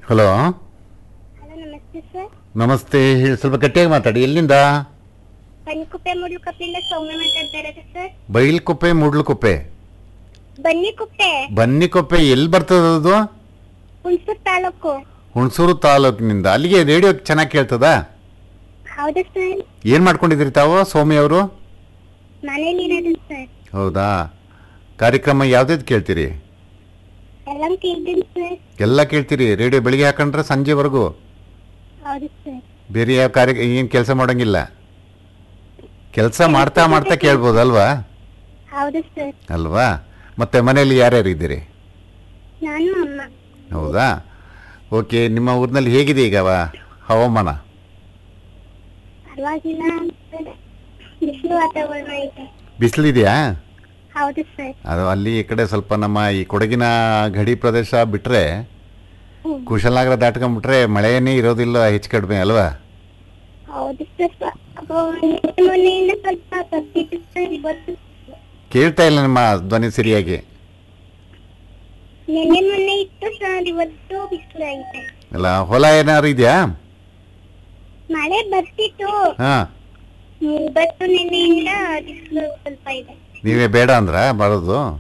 Hello hello ನಮಸ್ತೆ sir ನಮಸ್ತೆ ಹೇಳಿ ಸ್ವಲ್ಪ ಗಟ್ಟಿಯಾಗಿ ಮಾತಾಡಿ ಎಲ್ಲಿಂದ ಬನ್ನಿಕುಪ್ಪೆ ಮುಡ್ಲುಕಪ್ಪಿಂದ ಸೌಮ್ಯ ಮಾತಾಡ್ತಾ ಇರೋದು ಸರ್ ಬೈಲ್ಕೊಪ್ಪೆ ಮೂಡ್ಲುಕೊಪ್ಪೆ ಬನ್ನಿಕುಪ್ಪೆ ಬನ್ನಿಕೊಪ್ಪೆ ಎಲ್ಲಿ ಬರ್ತದೆ ಅದು ಹುಣಸೂರು ತಾಲೂಕು ಹುಣಸೂರು ತಾಲೂಕಿನಿಂದ ಅಲ್ಲಿಗೆ ರೇಡಿಯೋ ಚೆನ್ನಾಗಿ ಕೇಳ್ತದ ಹೌದು ಸರ್ ಏನು ಮಾಡ್ಕೊಂಡಿದ್ದೀರಿ ತಾವು ಸೌಮ್ಯ ಅವರು ಮನೇಲಿ ಇರೋದು ಸರ್ ಹೌದಾ ಕಾರ್ಯಕ್ರಮ ಯಾವ್ದಾವ್ದು ಕೇಳ್ತೀರಿ ಎಲ್ಲ ಕೇಳ್ತೀನಿ ಸರ್ ಎಲ್ಲ ಕೇಳ್ತೀರಿ ರೇಡಿಯೋ ಬೆಳಿಗ್ಗೆ ಹಾಕೊಂಡ್ರೆ ಸಂಜೆವರೆಗೂ ಹೌದು ಸರ್ ಬೇರೆ ಯಾವ ಕಾರ್ಯ ಏನು ಕೆಲಸ ಮಾಡೋಂಗಿಲ್ಲ ಕೆಲಸ ಮಾಡ್ತಾ ಮಾಡ್ತಾ ಕೇಳ್ಬೋದಲ್ವಾ ಹೌದು ಸರ್ ಅಲ್ವಾ ಮತ್ತೆ ಮನೆಯಲ್ಲಿ ಯಾರ್ಯಾರು ಇದ್ದೀರಿ ನಾನು ಅಮ್ಮ ಹೌದಾ ಓಕೆ ನಿಮ್ಮ ಊರಿನಲ್ಲಿ ಹೇಗಿದೆ ಈಗ ವ- ಹವಾಮಾನ ಪರವಾಗಿಲ್ಲ ಸರ್ ಬಿಸಿಲು ವಾತಾವರಣ ಇದೆ ಬಿಸಿಲಿದೆಯಾ ಹೌದು ಸರ್ ಅದು ಅಲ್ಲಿ ಈ ಕಡೆ ಸ್ವಲ್ಪ ನಮ್ಮ ಈ ಕೊಡಗಿನ ಗಡಿ ಪ್ರದೇಶ ಬಿಟ್ಟರೆ ಹ್ಮ್. ಕುಶಲನಗರ ದಾಟ್ಕೊಂಡ್ಬಿಟ್ರೆ ಮಳೆಯೇ ಇರೋದಿಲ್ಲ ಹೆಚ್ಚು ಕಡಿಮೆ ಅಲ್ವಾ ಹೌದು ಸರ್ ಅಬ್ಬೋ, ನಿನ್ನೆ ಮೊನ್ನೆಯಿಂದ ಸ್ವಲ್ಪ ಬರ್ತಿತ್ತು ಸರ್ ಇವತ್ತು ಕೇಳ್ತಾ ಇಲ್ಲ ನಿಮ್ಮ ಧ್ವನಿ ಸರಿಯಾಗಿ ನಿನ್ನೆ ಮೊನ್ನೆ ಇತ್ತು ಸರ್ ಇವತ್ತು ಬಿಸಿಲು ಐತೆ ಅಲ್ಲ ಹೊಲ ಏನಾದ್ರು ಇದೆಯಾ ಮಳೆ ಬರ್ತಿತ್ತು ಹಾಂ ಇವತ್ತು ನಿನ್ನೆಯಿಂದ ಬಿಸಿಲು ಸ್ವಲ್ಪ ಇದೆ ನೀವೇ ಬೇಡ ಅಂದ್ರ ಬರೋದು